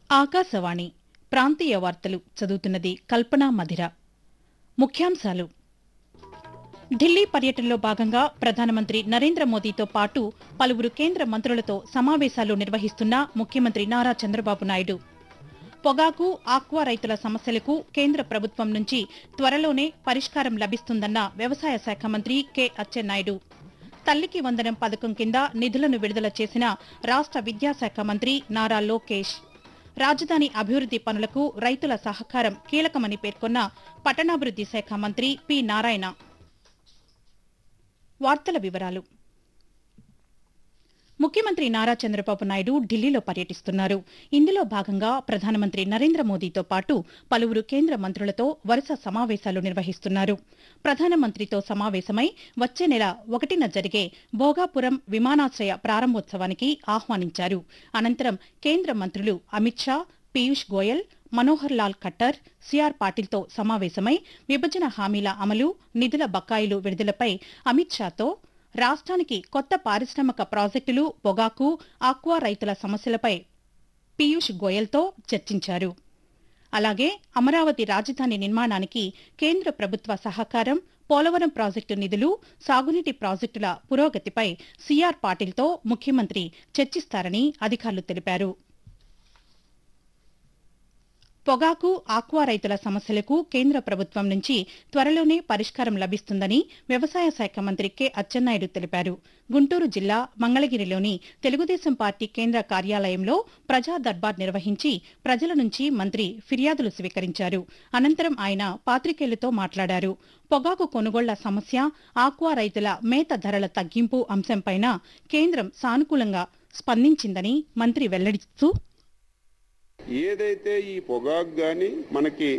ఆకాశవాణి ప్రాంతీయ వార్తలు చదువుతున్నది కల్పనా మధిర ముఖ్యాంశాలు ఢిల్లీ పర్యటనలో భాగంగా ప్రధానమంత్రి నరేంద్ర మోదీతో పాటు పలువురు కేంద్ర మంత్రులతో సమావేశాలు నిర్వహిస్తున్న ముఖ్యమంత్రి నారా చంద్రబాబు నాయుడు పొగాకు ఆక్వా రైతుల సమస్యలకు కేంద్ర ప్రభుత్వం నుంచి త్వరలోనే పరిష్కారం లభిస్తుందన్న వ్యవసాయ శాఖ మంత్రి కె అచ్చెన్నాయుడు తల్లికి వందనం పథకం కింద నిధులను విడుదల చేసిన రాష్ట విద్యాశాఖ మంత్రి నారా లోకేష్ రాజధాని అభివృద్ది పనులకు రైతుల సహకారం కీలకమని పేర్కొన్న పట్టణాభివృద్ది శాఖ మంత్రి పి నారాయణ వార్తల వివరాలు ముఖ్యమంత్రి నారా చంద్రబాబు నాయుడు ఢిల్లీలో పర్యటిస్తున్నారు ఇందులో భాగంగా ప్రధానమంత్రి నరేంద్ర మోదీతో పాటు పలువురు కేంద్ర మంత్రులతో వరుస సమావేశాలు నిర్వహిస్తున్నారు ప్రధానమంత్రితో సమావేశమై వచ్చే నెల ఒకటిన జరిగే భోగాపురం విమానాశ్రయ ప్రారంభోత్సవానికి ఆహ్వానించారు అనంతరం కేంద్ర మంత్రులు అమిత్ షా పీయూష్ గోయల్ మనోహర్ లాల్ ఖట్టర్ సిఆర్ పాటిల్తో సమావేశమై విభజన హామీల అమలు నిధుల బకాయిలు విడుదలపై అమిత్ షాతో రాష్ట్రానికి కొత్త పారిశ్రామిక ప్రాజెక్టులు పొగాకు ఆక్వా రైతుల సమస్యలపై పీయూష్ గోయల్తో చర్చించారు అలాగే అమరావతి రాజధాని నిర్మాణానికి కేంద్ర ప్రభుత్వ సహకారం పోలవరం ప్రాజెక్టు నిధులు సాగునీటి ప్రాజెక్టుల పురోగతిపై సిఆర్ పాటిల్తో ముఖ్యమంత్రి చర్చిస్తారని అధికారులు తెలిపారు పొగాకు ఆక్వా రైతుల సమస్యలకు కేంద్ర ప్రభుత్వం నుంచి త్వరలోనే పరిష్కారం లభిస్తుందని వ్యవసాయ శాఖ మంత్రి కె అచ్చెన్నాయుడు తెలిపారు గుంటూరు జిల్లా మంగళగిరిలోని తెలుగుదేశం పార్టీ కేంద్ర కార్యాలయంలో ప్రజా దర్బార్ నిర్వహించి ప్రజల నుంచి మంత్రి ఫిర్యాదులు స్వీకరించారు అనంతరం ఆయన పాత్రికేయులతో మాట్లాడారు పొగాకు కొనుగోళ్ల సమస్య ఆక్వా రైతుల మేత ధరల తగ్గింపు అంశంపైన కేంద్రం సానుకూలంగా స్పందించిందని మంత్రి వెల్లడిస్తూ ఏదైతే ఈ పొగాకు గాని మనకి